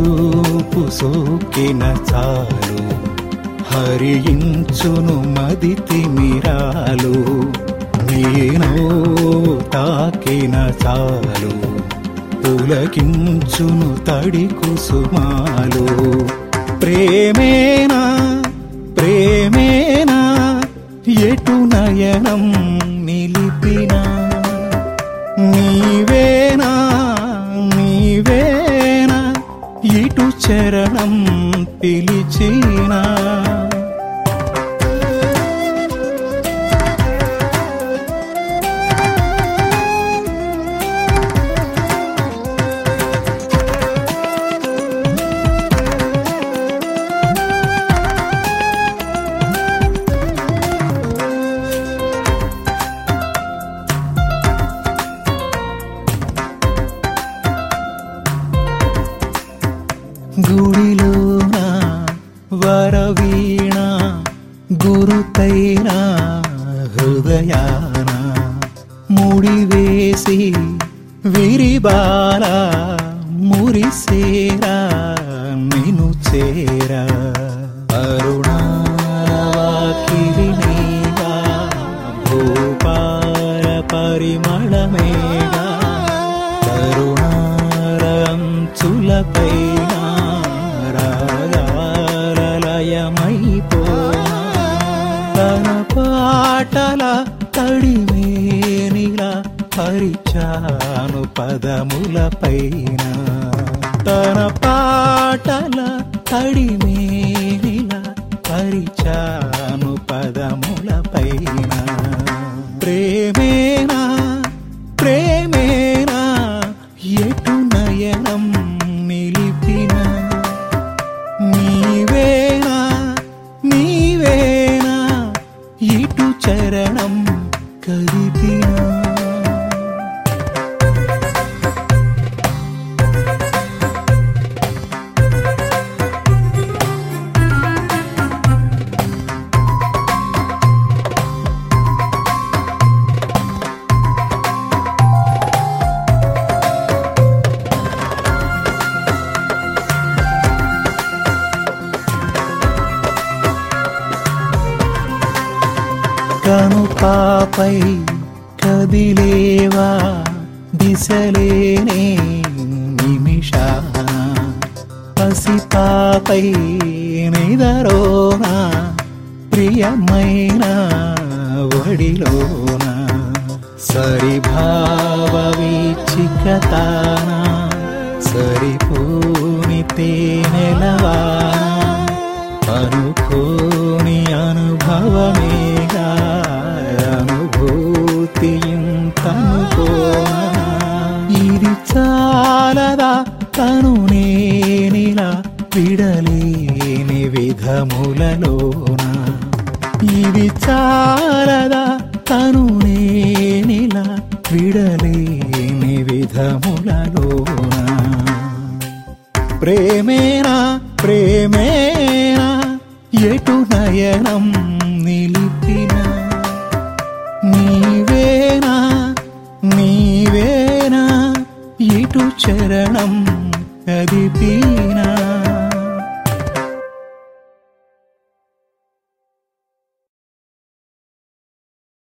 చూపు సోకిన చాలు హరించును మది తిమిరాలు నేను తాకిన చాలు పులకించును తడి కుసుమాలు ప్రేమేనా ప్రేమేనా ఎటు నయనం నిలిపినా నీవేనా నీవేనా ఇటు చరణం పిలిచినా గుడిలోన వరవీణ గురుతైన హృదయాన ముడివేసి విరిబాల మురిసేరా నిను చేరా అరుణావాకిలి నీవా భూపాల పరిమళమేగా కరుణారంచులపైన రాగాలయమైపోనా తన పాటల తడిమేనిలా పరిచాను పదములపైన తన పాటల తడిమేనిలా పరిచాను పదములపైన ప్రేమేనా ప్రేమేనా ఎటు నయనం నిలిపినా నీవేనా నీవేనా ఇటు చరణం కదిపినా కను పాపై కదిలేవా దిశలేనే నిమిషాన పసిపాపై నిదరోనా ప్రియమైన వడిలోన సరిభావ వీచికతాన సరిపోని తేనెలవానా అనుకోని అనుభవమేగా అనుభూతి ఇంతనుకోనా ఇది చాలదా తను నేనిలా విడలేని విధములలోన ఇది చాలదా తను నేనిలా విడలేని విధములలోన ప్రేమేనా ప్రేమేనా ఎటు నయనం నిలిపినా నీవేనా నీవేనా ఇటు చరణం కదిపినా